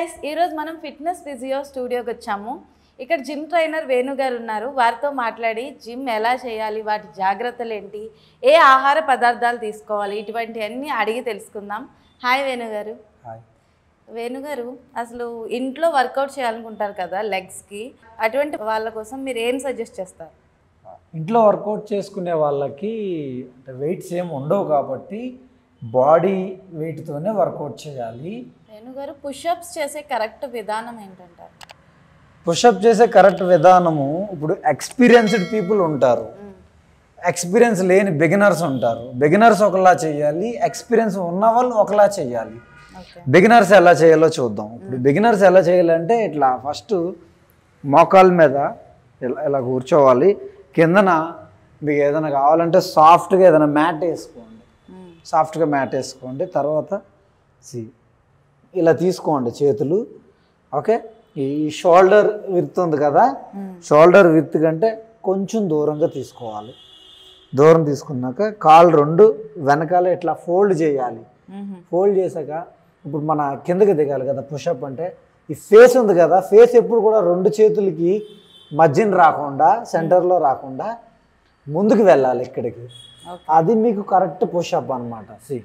guys ఈరోజు మనం fitness physio స్టూడియోకి వచ్చాము ఇక్కడ జిమ్ ట్రైనర్ వేణు గారు ఉన్నారు వారితో మాట్లాడి జిమ్ ఎలా చేయాలి వాటి జాగ్రత్తలు ఏంటి ఏ ఆహార పదార్థాలు తీసుకోవాలి ఇటువంటివన్నీ అడిగి తెలుసుకుందాం హాయ్ వేణు గారు హాయ్ వేణు గారు అసలు ఇంట్లో వర్కౌట్ చేయాలనుకుంటారు కదా లెగ్స్కి అటువంటి వాళ్ళ కోసం మీరు ఏం సజెస్ట్ చేస్తారు ఇంట్లో వర్కౌట్ చేసుకునే వాళ్ళకి అంటే వెయిట్స్ ఏం ఉండవు కాబట్టి బాడీ వెయిట్తోనే వర్కౌట్ చేయాలి వేణు గారు పుషప్స్ చేసే కరెక్ట్ విధానం ఏంటంటారు పుషప్ చేసే కరెక్ట్ విధానము ఇప్పుడు ఎక్స్పీరియన్స్డ్ పీపుల్ ఉంటారు ఎక్స్పీరియన్స్ లేని బిగినర్స్ ఉంటారు బిగినర్స్ ఒకలా చేయాలి ఎక్స్పీరియన్స్ ఉన్న వాళ్ళు ఒకలా చేయాలి ఓకే బిగినర్స్ ఎలా చేయాలో చూద్దాం ఇప్పుడు బిగినర్స్ ఎలా చేయాలంటే ఇట్లా ఫస్ట్ మోకాల మీద ఇలా ఇలా కూర్చోవాలి కిందన మీకు ఏదైనా కావాలంటే సాఫ్ట్గా ఏదైనా మ్యాట్ వేసుకోండి సాఫ్ట్గా మ్యాట్ వేసుకోండి తర్వాత సి ఇలా తీసుకోండి చేతులు ఓకే ఈ షోల్డర్ విత్ ఉంది కదా షోల్డర్ విత్ కంటే కొంచెం దూరంగా తీసుకోవాలి దూరం తీసుకున్నాక కాళ్ళు రెండు వెనకాల ఇట్లా ఫోల్డ్ చేయాలి ఫోల్డ్ చేశాక ఇప్పుడు మన కిందకి దిగాలి కదా పుషప్ అంటే ఈ ఫేస్ ఉంది కదా ఫేస్ ఎప్పుడు కూడా రెండు చేతులకి మధ్యన రాకుండా సెంటర్లో రాకుండా ముందుకు వెళ్ళాలి ఇక్కడికి ఓకే అది మీకు కరెక్ట్ పుషప్ అనమాట సి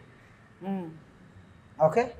ఓకే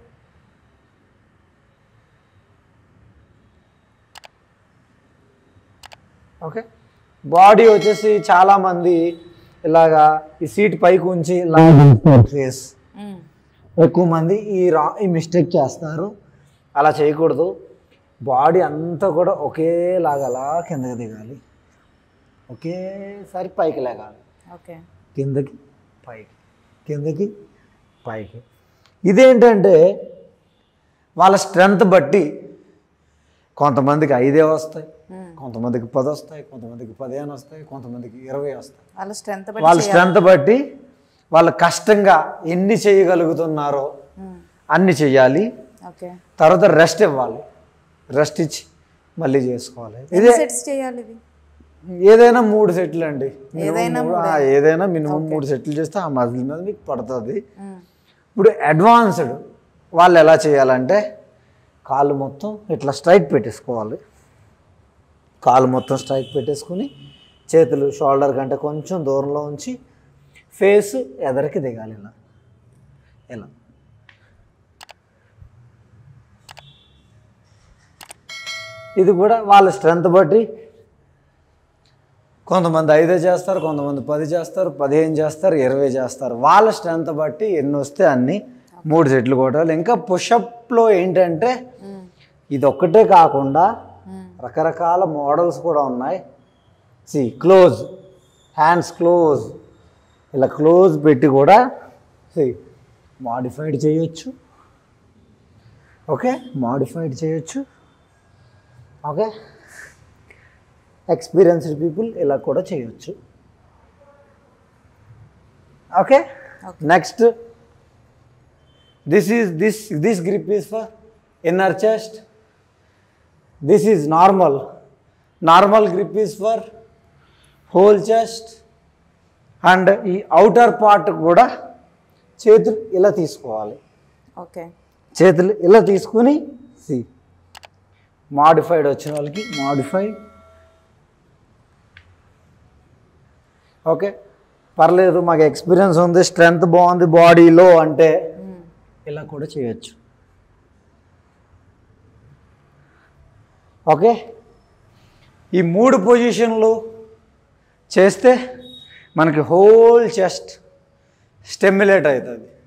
ఓకే బాడీ వచ్చేసి చాలామంది ఇలాగా ఈ సీట్ పైకి ఉంచి ఇలా ఫేస్ ఎక్కువ మంది ఈ రా ఈ మిస్టేక్ చేస్తారు అలా చేయకూడదు బాడీ అంతా కూడా ఒకేలాగా అలా కిందకి దిగాలి ఒకేసారి పైకి లేగాలి ఓకే కిందకి పైకి కిందకి పైకి ఇదేంటంటే వాళ్ళ స్ట్రెంగ్త్ బట్టి కొంతమందికి ఐదే వస్తాయి కొంతమందికి పది వస్తాయి కొంతమందికి పదిహేను వస్తాయి కొంతమందికి ఇరవై వస్తాయి వాళ్ళ స్ట్రెంత్ వాళ్ళ స్ట్రెంగ్త్ బట్టి వాళ్ళు కష్టంగా ఎన్ని చేయగలుగుతున్నారో అన్ని చెయ్యాలి ఓకే తర్వాత రెస్ట్ ఇవ్వాలి రెస్ట్ ఇచ్చి మళ్ళీ చేసుకోవాలి ఇదే సెట్స్ చేయాలి ఇవి ఏదైనా మూడు సెట్లు అండి ఏదైనా మినిమం మూడు- ఆ, ఏదైనా మినిమం మూడు సెట్లు చేస్తే ఆ మజిల్ మీద మీకు పడుతుంది ఇప్పుడు అడ్వాన్స్డ్ వాళ్ళు ఎలా చేయాలంటే కాళ్ళు మొత్తం ఇట్లా స్ట్రైట్ పెట్టేసుకోవాలి కాళ్ళు మొత్తం స్ట్రైట్ పెట్టేసుకుని చేతులు షోల్డర్ కంటే కొంచెం దూరంలో ఉంచి ఫేస్ ఎదరికి దిగాలి ఇలా ఇలా ఇది కూడా వాళ్ళ స్ట్రెంత్ బట్టి కొంతమంది ఐదే చేస్తారు కొంతమంది పది చేస్తారు పదిహేను చేస్తారు ఇరవై చేస్తారు వాళ్ళ స్ట్రెంత్ బట్టి ఎన్ని వస్తే అన్ని మూడు సెట్లు కొట్టాలి ఇంకా పుషప్లో ఏంటంటే ఇది ఒక్కటే కాకుండా రకరకాల మోడల్స్ కూడా ఉన్నాయి సి క్లోజ్ హ్యాండ్స్ క్లోజ్ ఇలా క్లోజ్ పెట్టి కూడా సి మాడిఫైడ్ చేయొచ్చు ఓకే మాడిఫైడ్ చేయొచ్చు ఓకే ఎక్స్పీరియన్స్డ్ పీపుల్ ఇలా కూడా చేయొచ్చు okay next this is this this grip is for inner chest this is normal normal grip is for whole chest and ఈ outer part కూడా చేతులు ఇలా తీసుకోవాలి ఓకే చేతులు ఇలా తీసుకుని సి మాడిఫైడ్ వచ్చిన వాళ్ళకి మాడిఫైడ్ ఓకే పర్లేదు మాకు ఎక్స్పీరియన్స్ ఉంది స్ట్రెంగ్త్ బాగుంది బాడీలో అంటే ఇలా కూడా చేయొచ్చు ఓకే ఈ మూడు పొజిషన్లు చేస్తే మనకి హోల్ చెస్ట్ స్టెమ్యులేట్ అవుతుంది